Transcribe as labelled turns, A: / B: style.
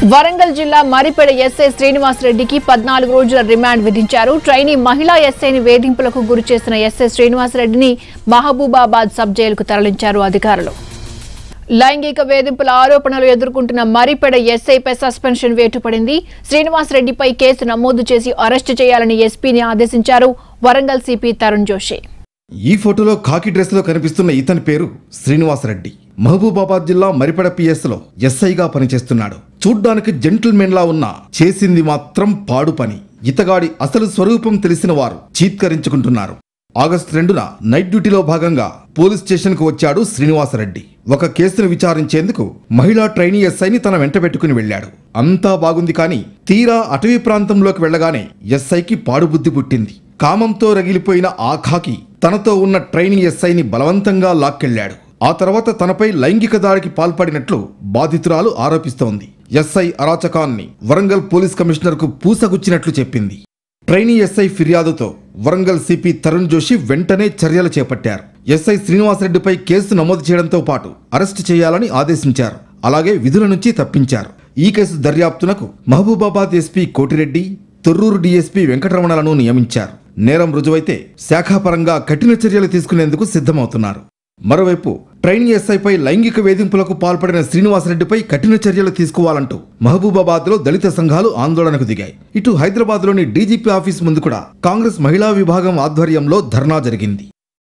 A: వరంగల్ జిల్లా మరిపెడ ఎస్ఐ శ్రీనివాసరెడ్డికి పద్నాలుగు రోజుల రిమాండ్ విధించారు ట్రైనీ మహిళా ఎస్ఐని వేధింపులకు గురి చేసిన ఎస్ఐ శ్రీనివాసరెడ్డిని మహబూబాబాద్ సబ్ జైలుకు తరలించారు అధికారులు లైంగిక వేధింపుల ఆరోపణలు ఎదుర్కొంటున్న మరిపెడ ఎస్ఐపై సస్పెన్షన్ వేటు పడింది శ్రీనివాసరెడ్డిపై కేసు నమోదు చేసి అరెస్టు చేయాలని ఎస్పీని ఆదేశించారు వరంగల్ సిపి తరుణ్ జోషి
B: ఈ ఫోటోలో కాకి డ్రెస్ లో కనిపిస్తున్న ఇతని పేరు శ్రీనివాసరెడ్డి మహబూబాబాద్ జిల్లా మరిపెడ పిఎస్ లో ఎస్ఐగా పనిచేస్తున్నాడు చూడ్డానికి జెంటిల్మెన్ లా ఉన్న చేసింది మాత్రం పాడు పని ఇతగాడి అసలు స్వరూపం తెలిసిన వారు చీత్కరించుకుంటున్నారు ఆగస్టు రెండున నైట్ డ్యూటీలో భాగంగా పోలీస్ స్టేషన్ కు వచ్చాడు శ్రీనివాసరెడ్డి ఒక కేసును విచారించేందుకు మహిళా ట్రైనీ ఎస్ఐని తన వెంట పెట్టుకుని వెళ్ళాడు అంతా బాగుంది కానీ తీరా అటవీ ప్రాంతంలోకి వెళ్ళగానే ఎస్ఐకి పాడుబుద్ధి పుట్టింది కామంతో రగిలిపోయిన ఆ ఖాకి తనతో ఉన్న ట్రైనింగ్ ఎస్ఐని బలవంతంగా లాక్కెళ్లాడు ఆ తర్వాత తనపై లైంగిక దాడికి పాల్పడినట్లు బాధితురాలు ఆరోపిస్తోంది ఎస్ఐ అరాచకాన్ని వరంగల్ పోలీస్ కమిషనర్కు పూసగుచ్చినట్లు చెప్పింది ట్రైనీ ఎస్ఐ ఫిర్యాదుతో వరంగల్ సిపి తరుణ్ జోషి వెంటనే చర్యలు చేపట్టారు ఎస్ఐ శ్రీనివాసరెడ్డిపై కేసు నమోదు చేయడంతో పాటు అరెస్టు చేయాలని ఆదేశించారు అలాగే విధుల నుంచి తప్పించారు ఈ కేసు దర్యాప్తునకు మహబూబాబాద్ ఎస్పీ కోటిరెడ్డి తొర్రూరు డీఎస్పీ వెంకటరమణలను నియమించారు నేరం రుజువైతే శాఖాపరంగా కఠిన చర్యలు తీసుకునేందుకు సిద్ధమవుతున్నారు మరోవైపు ట్రైనింగ్ ఎస్ఐపై లైంగిక వేధింపులకు పాల్పడిన శ్రీనివాసరెడ్డిపై కఠిన చర్యలు తీసుకోవాలంటూ మహబూబాబాద్లో దళిత సంఘాలు ఆందోళనకు దిగాయి ఇటు హైదరాబాద్లోని డీజీపీ ఆఫీస్ ముందు కూడా కాంగ్రెస్ మహిళా విభాగం ఆధ్వర్యంలో ధర్నా జరిగింది